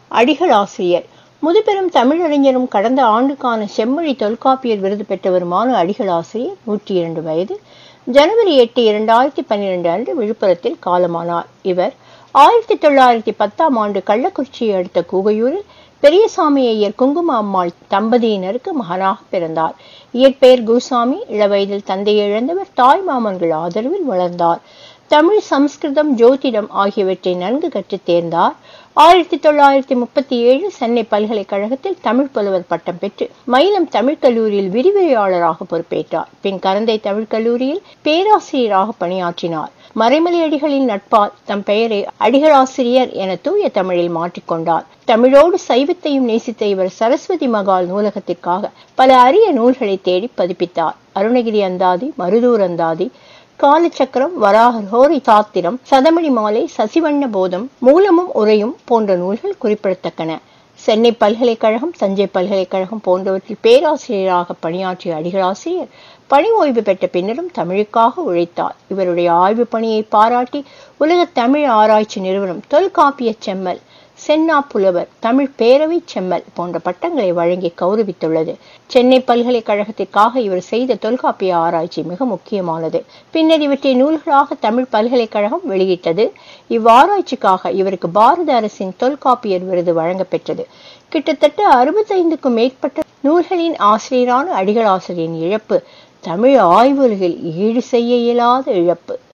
அடிகள் ஆசிரியர் முதுபெரும் தமிழறிஞரும் கடந்த ஆண்டுக்கான செம்மொழி தொல்காப்பியர் விருது பெற்றவருமான அடிகள் ஆசிரியர் நூற்றி இரண்டு வயது ஜனவரி எட்டு இரண்டாயிரத்தி பன்னிரண்டு அன்று விழுப்புரத்தில் காலமானார் இவர் ஆயிரத்தி தொள்ளாயிரத்தி பத்தாம் ஆண்டு கள்ளக்குறிச்சியை அடுத்த கூகையூரில் பெரியசாமி ஐயர் குங்கும அம்மாள் தம்பதியினருக்கு மகனாக பிறந்தார் இயற்பெயர் குருசாமி இளவயதில் தந்தையை இழந்தவர் தாய் மாமன்கள் ஆதரவில் வளர்ந்தார் தமிழ் சமஸ்கிருதம் ஜோதிடம் ஆகியவற்றை நன்கு கற்றுத் தேர்ந்தார் ஆயிரத்தி தொள்ளாயிரத்தி முப்பத்தி ஏழு சென்னை பல்கலைக்கழகத்தில் தமிழ் புலவர் பட்டம் பெற்று மயிலம் தமிழ்க் கல்லூரியில் விரிவுரையாளராக பொறுப்பேற்றார் பின் கரந்தை தமிழ்க் கல்லூரியில் பேராசிரியராக பணியாற்றினார் மறைமலை அடிகளின் நட்பால் தம் பெயரை அடிகளாசிரியர் என தூய தமிழில் மாற்றிக்கொண்டார் தமிழோடு சைவத்தையும் நேசித்த இவர் சரஸ்வதி மகால் நூலகத்திற்காக பல அரிய நூல்களை தேடி பதிப்பித்தார் அருணகிரி அந்தாதி மருதூர் அந்தாதி காலச்சக்கரம் வராகர் ஹோரி சாத்திரம் சதமணி மாலை சசிவண்ண போதம் மூலமும் உரையும் போன்ற நூல்கள் குறிப்பிடத்தக்கன சென்னை பல்கலைக்கழகம் தஞ்சை பல்கலைக்கழகம் போன்றவற்றில் பேராசிரியராக பணியாற்றிய அடிகளாசிரியர் பணி ஓய்வு பெற்ற பின்னரும் தமிழுக்காக உழைத்தார் இவருடைய ஆய்வு பணியை பாராட்டி உலக தமிழ் ஆராய்ச்சி நிறுவனம் தொல்காப்பிய செம்மல் சென்னா புலவர் தமிழ் பேரவை செம்மல் போன்ற பட்டங்களை வழங்கி கௌரவித்துள்ளது சென்னை பல்கலைக்கழகத்திற்காக இவர் செய்த தொல்காப்பிய ஆராய்ச்சி மிக முக்கியமானது பின்னர் இவற்றை நூல்களாக தமிழ் பல்கலைக்கழகம் வெளியிட்டது இவ்வாராய்ச்சிக்காக இவருக்கு பாரத அரசின் தொல்காப்பியர் விருது வழங்கப்பெற்றது கிட்டத்தட்ட அறுபத்தைந்துக்கும் மேற்பட்ட நூல்களின் ஆசிரியரான அடிகளாசிரியரின் இழப்பு தமிழ் ஆய்வுலகில் ஈடு செய்ய இயலாத இழப்பு